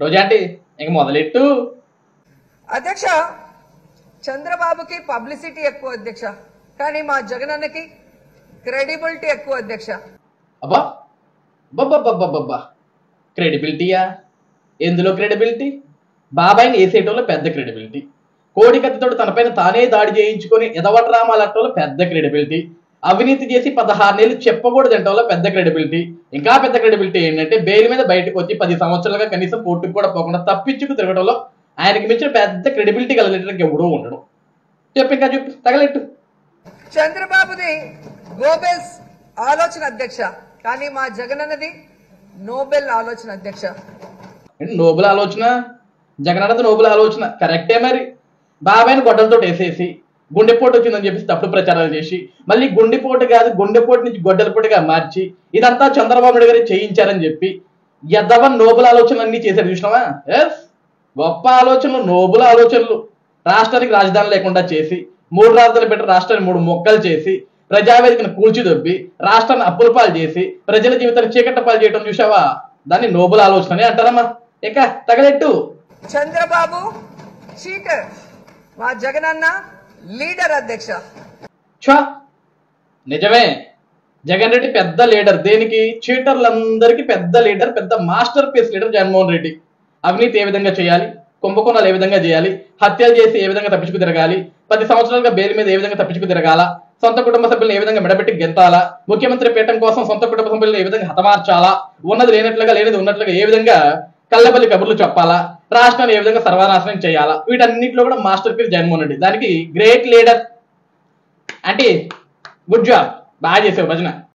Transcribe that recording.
రోజాంటి ఇంక మొదలెట్టు అధ్యక్ష చంద్రబాబుకి పబ్లిసిటీ ఎక్కువ అధ్యక్ష కానీ మా జగనన్నకి క్రెడిబిలిటీ ఎక్కువ అధ్యక్ష అబ్బా బబ్బబ్బబ్బబ్బబ్బా క్రెడిబిలిటీయా ఎందులో క్రెడిబిలిటీ బాబాయిని వేసేయటంలో పెద్ద క్రెడిబిలిటీ కోడికత్తితోటి తనపైన తానే దాడి చేయించుకొని ఎదవట్రామాలట్టంలో పెద్ద క్రెడిబిలిటీ అవినీతి చేసి పదహారు నెలలు చెప్పకూడదు అంటంలో పెద్ద క్రెడిబిలిటీ ఇంకా పెద్ద క్రెడిబిలిటీ ఏంటంటే బెయిల్ మీద బయటకు వచ్చి పది సంవత్సరాలుగా కనీసం కోర్టుకు కూడా పోకుండా తప్పించుకు తిరగడంలో ఆయనకి మించిన పెద్ద క్రెడిబిలిటీ కలిగినట్టు ఎవడూ ఉండడు చెప్పు ఇంకా చెప్పు తగలెట్టు చంద్రబాబుది గోబెల్స్ ఆలోచన అధ్యక్ష కానీ మా జగనన్నది నోబెల్ ఆలోచన అధ్యక్ష ఏంటి నోబుల్ ఆలోచన జగనన్నది నోబుల్ ఆలోచన కరెక్టే మరి బాబాయ్ని గొడ్డలతో వేసేసి గుండెపోటు వచ్చిందని చెప్పేసి తప్పుడు ప్రచారాలు చేసి మళ్ళీ గుండెపోటు కాదు గుండెపోటు నుంచి గొడ్డలపోటుగా మార్చి ఇదంతా చంద్రబాబు నాయుడు గారు చేయించారని చెప్పి ఎదవ నోబుల్ ఆలోచనలు అన్ని చేశారు చూసినావా ఎస్ గొప్ప ఆలోచనలు నోబుల్ ఆలోచనలు రాష్ట్రానికి రాజధాని లేకుండా చేసి మూడు రాజధానులు పెట్టి రాష్ట్రాన్ని మూడు మొక్కలు చేసి ప్రజావేదికను కూల్చిదొబ్బి రాష్ట్రాన్ని అప్పుల పాలు చేసి ప్రజల జీవితాన్ని చీకట్ట పాలు చేయడం చూసావా దాన్ని నోబుల్ ఆలోచన అంటారమ్మా ఇక తగలెట్టు చంద్రబాబు చీటర్ మా జగనన్న లీడర్ అధ్యక్ష ఛా నిజమే జగన్ రెడ్డి పెద్ద లీడర్ దేనికి చీటర్లందరికీ పెద్ద లీడర్ పెద్ద masterpiece leader Jaganmohan Reddy అవినీతి ఏ విధంగా చేయాలి కుంభకోణాలు ఏ విధంగా చేయాలి హత్యలు చేసి ఏ విధంగా తప్పించుకు తిరగాలి పది సంవత్సరాలుగా బెయిల్ మీద ఏ విధంగా తప్పించుకు తిరగాల సొంత కుటుంబ సభ్యులను ఏ విధంగా మెడబెట్టి గెంతాలా ముఖ్యమంత్రి పీఠం కోసం సొంత కుటుంబ సభ్యులను ఏ విధంగా హతమార్చాలా ఉన్నది లేనట్లుగా లేనిది ఉన్నట్లుగా ఏ విధంగా కళ్ళబల్లి కబుర్లు చెప్పాలా రాష్ట్రాన్ని ఏ విధంగా సర్వనాశనం చేయాలా వీటన్నిటిలో కూడా మాస్టర్ పీస్ జగన్మోహన్ రెడ్డి దానికి గ్రేట్ లీడర్ అంటే గుడ్ జాబ్ బాగా చేసావు భజన